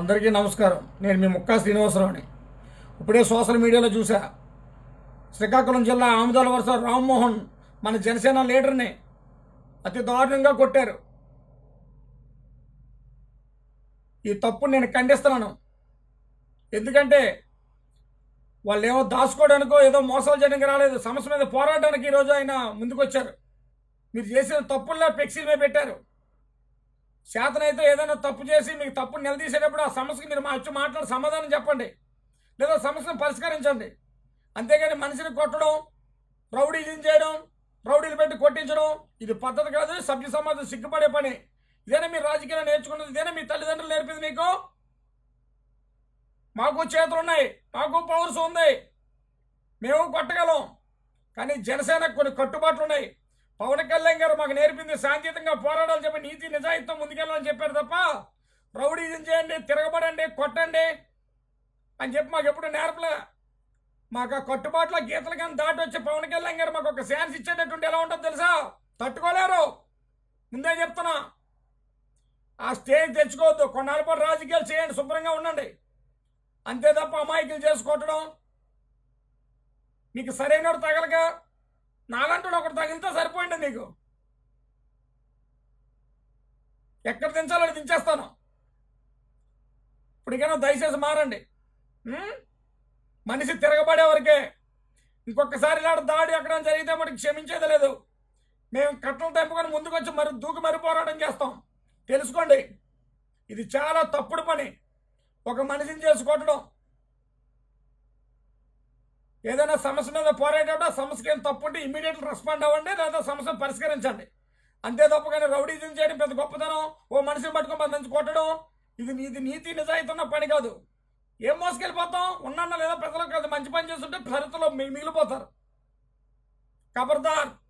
అందరికీ నమస్కారం నేను మీ ముక్కా శ్రీనివాసరావుని ఇప్పుడే సోషల్ మీడియాలో చూసా శ్రీకాకుళం జిల్లా ఆముదాల వరుస రామ్మోహన్ మన జనసేన లీడర్ని అతి దారుణంగా కొట్టారు ఈ తప్పు నేను ఖండిస్తున్నాను ఎందుకంటే వాళ్ళు ఏమో దాచుకోవడానికో ఏదో మోసాలు చేయడానికి రాలేదు సమస్య మీద పోరాడడానికి ఈరోజు ఆయన ముందుకొచ్చారు మీరు చేసిన తప్పుల్లో ఫ్లెక్సీల మీద పెట్టారు శాతనైతే ఏదైనా తప్పు చేసి మీకు తప్పు నిలదీసేటప్పుడు ఆ సమస్యకి మీరు మా- వచ్చి మాట్లాడి సమాధానం చెప్పండి లేదా సమస్యను పరిష్కరించండి అంతేగాని మనిషిని కొట్టడం రౌడీజం చేయడం రౌడీలు పెట్టి కొట్టించడం ఇది పద్ధతి కాదు సభ్య సమాజం సిగ్గుపడే పని ఇదేనా మీరు రాజకీయాలు నేర్చుకున్నది ఇదేనా మీ తల్లిదండ్రులు నేర్పింది మీకు మాకు చేతులు ఉన్నాయి మాకు పౌరుషం ఉంది మేము కొట్టగలం కానీ జనసేనకు కొన్ని కట్టుబాట్లు ఉన్నాయి పవన్ కళ్యాణ్ గారు మాకు నేర్పింది శాంతియుతంగా పోరాడాలని చెప్పి నీతి నిజాయితీతో ముందుకెళ్ళాలని చెప్పారు తప్ప రౌడీజం చేయండి తిరగబడండి కొట్టండి అని చెప్పి మాకు ఎప్పుడు నేర్పలే మాకు ఆ కట్టుబాట్ల గీతలు కానీ దాటి వచ్చి పవన్ కళ్యాణ్ గారు మాకు ఒక ఛాన్స్ ఇచ్చేటటువంటి ఎలా ఉంటుందో తెలుసా తట్టుకోలేరు ముందే చెప్తున్నా ఆ స్టేజ్ తెచ్చుకోవద్దు కొన్నాళ్ళ పాటు రాజకీయాలు చేయండి శుభ్రంగా ఉండండి అంతే తప్ప అమాయకులు చేసి కొట్టడం మీకు సరైన తగలక నాలంటూ ఒకటి తగిలితే సరిపోయింది నీకు ఎక్కడ దించాలో అది దించేస్తాను ఇప్పటికైనా దయచేసి మారండి ఉం? మనిషి తిరగబడే వరకే ఇంకొకసారి ఇలాంటి దాడి ఎక్కడ జరిగితే మనకి క్షమించేది లేదు మేము కట్టలు తెంపుకొని ముందుకు వచ్చి మరి దూకి మరి పోరాటం చేస్తాం తెలుసుకోండి ఇది చాలా తప్పుడు పని ఒక మనిషిని చేసి కొట్టడం ఏదైనా సమస్య మీద పోరాడేటప్పుడు ఆ సమస్యకి ఏం తప్పు ఉంటే ఇమీడియట్ రెస్పాండ్ అవ్వండి లేదా సమస్యను పరిష్కరించండి అంతే తప్ప కానీ రౌడీజం చేయడం పెద్ద గొప్పతనం ఓ మనిషిని పట్టుకొని బంధించి కొట్టడం ఇది ఇది నీతి నిజాయితీ ఉన్న పని కాదు ఏం మోసుకెళ్ళిపోతాం ఉన్న లేదా ప్రజలకు అది మంచి పని చేస్తుంటే ప్రజలతో మిగిలిపోతారు ఖబర్దార్